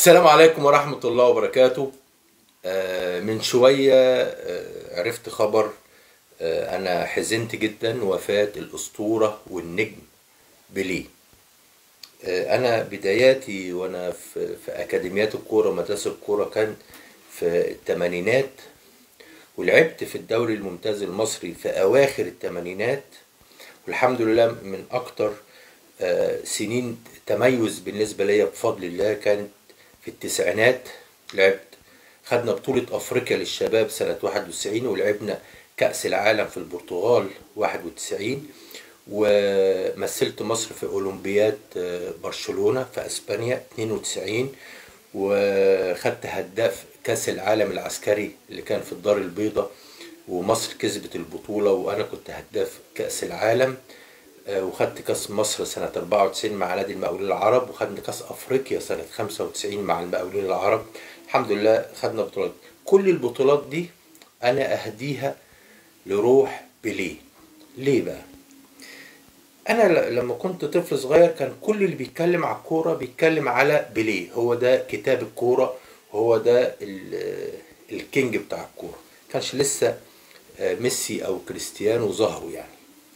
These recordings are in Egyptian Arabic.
السلام عليكم ورحمة الله وبركاته آه، من شوية آه، عرفت خبر آه، أنا حزنت جدا وفاة الأسطورة والنجم بيليه آه، أنا بداياتي وأنا في, في أكاديميات الكورة ومدرسة الكورة كان في الثمانينات ولعبت في الدوري الممتاز المصري في أواخر الثمانينات والحمد لله من أكتر آه، سنين تميز بالنسبة ليا بفضل الله كانت في التسعينات لعبت خدنا بطولة أفريقيا للشباب سنة 91 ولعبنا كأس العالم في البرتغال 91 ومثلت مصر في أولمبياد آه، برشلونة في أسبانيا 92 وخدت هداف كأس العالم العسكري اللي كان في الدار البيضاء ومصر كسبت البطولة وأنا كنت هداف كأس العالم آه، وخدت كاس مصر سنة 94 مع نادي المقاولين العرب وخدنا كاس افريقيا سنة 95 مع المقاولين العرب الحمد لله خدنا بطولات كل البطولات دي انا اهديها لروح بيليه ليه بقى انا ل- لما كنت طفل صغير كان كل اللي بيتكلم على الكوره بيتكلم على بيليه هو ده كتاب الكوره هو ده ال- الكينج بتاع الكوره كانش لسه آه، ميسي او كريستيانو ظهروا يعني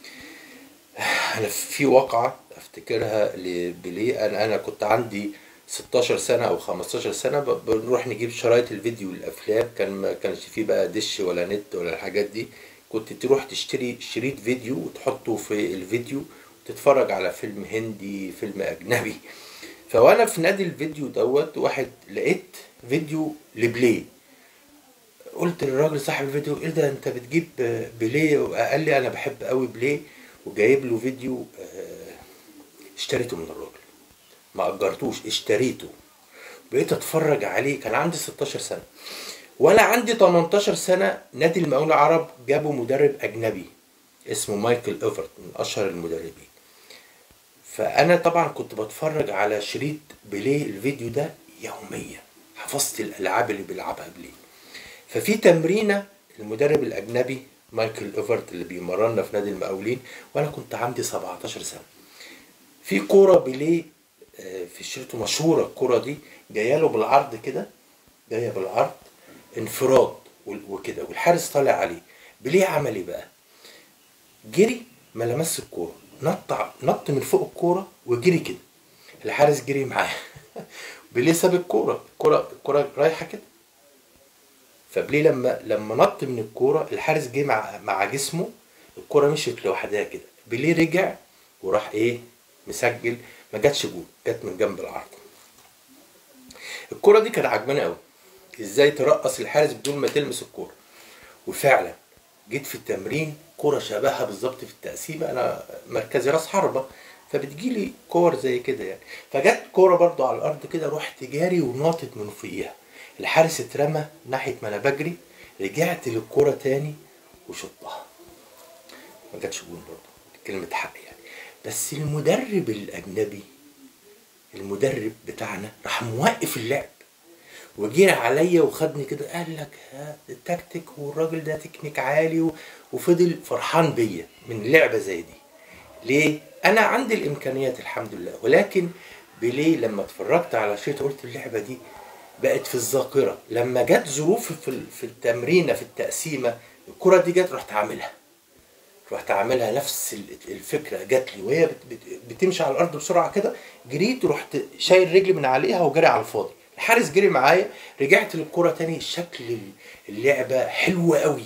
انا في واقعه افتكرها لبيليه انا انا كنت عندي 16 سنه او 15 سنه ب- بنروح نجيب شرايط الفيديو الافلام كان ما كانش فيه بقى دش ولا نت ولا الحاجات دي كنت تروح تشتري شريط فيديو وتحطه في الفيديو وتتفرج على فيلم هندي فيلم اجنبي فوانا في نادي الفيديو دوت واحد لقيت فيديو لبلاي قلت للراجل صاحب الفيديو ايه ده انت بتجيب بليه قال لي انا بحب قوي بليه وجايب له فيديو آه، اشتريته من الراجل ما اجرتوش اشتريته بقيت اتفرج عليه كان عندي 16 سنه وانا عندي 18 سنه نادي المقاولين العرب جابوا مدرب اجنبي اسمه مايكل ايفرت من اشهر المدربين فانا طبعا كنت بتفرج على شريط بليه الفيديو ده يوميا حفظت الالعاب اللي بيلعبها بليه ففي تمرينه المدرب الاجنبي مايكل ايفرت اللي بيمرنا في نادي المقاولين وانا كنت عندي 17 سنه في كوره بيليه آه، في شريطه مشهوره الكوره دي جايه له بالعرض كده جايه بالعرض انفراد وال- وكده والحارس طالع عليه بيليه عمل ايه بقى جري ما لمس الكوره نط ع- نط من فوق الكوره وجري كده الحارس جري معاه بيليه ساب الكوره الكوره الكوره رايحه كده فبليه لما لما نط من الكوره الحارس جه مع مع جسمه الكوره مشيت لوحدها كده بليه رجع وراح ايه مسجل ما جاتش جول جت من جنب العرض الكوره دي كانت عجباني قوي ازاي ترقص الحارس بدون ما تلمس الكوره وفعلا جيت في التمرين كوره شبهها بالظبط في التقسيمه انا مركزي راس حربه فبتجيلي كور زي كده يعني فجت كوره برضو على الارض كده رحت جاري وناطط من فوقيها الحارس اترمى ناحيه ما انا بجري رجعت للكوره تاني وشطها ما جاتش جون برضه كلمه حق يعني بس المدرب الاجنبي المدرب بتاعنا راح موقف اللعب وجري عليا وخدني كده قال لك ها التكتيك والراجل ده تكنيك عالي و- وفضل فرحان بيا من لعبه زي دي ليه انا عندي الامكانيات الحمد لله ولكن بليه لما اتفرجت على شيء قلت اللعبه دي بقت في الذاكره لما جت ظروف في ال- في التمرينه في التقسيمه الكره دي جت رحت عاملها رحت عاملها نفس ال- الفكره جات لي وهي بت- بت- بتمشي على الارض بسرعه كده جريت ورحت شايل رجلي من عليها وجري على الفاضي الحارس جري معايا رجعت للكره تاني شكل ال- اللعبه حلوه قوي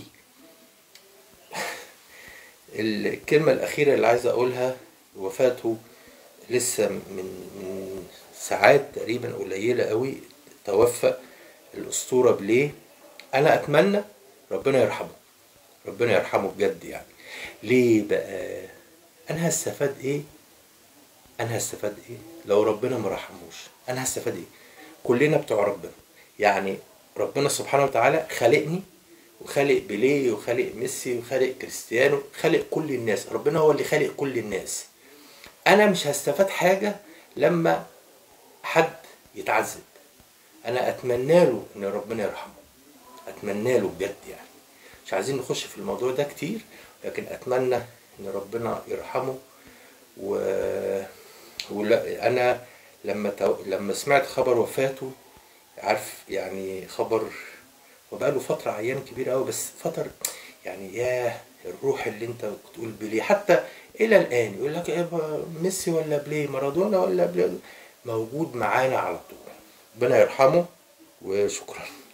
الكلمه الاخيره اللي عايز اقولها وفاته لسه من من ساعات تقريبا قليله قوي توفى الاسطوره بليه انا اتمنى ربنا يرحمه ربنا يرحمه بجد يعني ليه بقى انا هستفاد ايه انا هستفاد ايه لو ربنا ما رحموش انا هستفاد ايه كلنا بتوع ربنا يعني ربنا سبحانه وتعالى خلقني وخالق بيليه وخالق ميسي وخالق كريستيانو خالق كل الناس ربنا هو اللي خالق كل الناس انا مش هستفاد حاجه لما حد يتعذب انا اتمنى له ان ربنا يرحمه اتمنى له بجد يعني مش عايزين نخش في الموضوع ده كتير لكن اتمنى ان ربنا يرحمه و ولا انا لما تو... لما سمعت خبر وفاته عارف يعني خبر وبقاله فترة عيان كبير قوي بس فترة يعني ياه الروح اللي انت بتقول بليه حتى الى الان يقول لك ايه بقى ميسي ولا بليه مارادونا ولا بليه موجود معانا على طول ربنا يرحمه وشكرا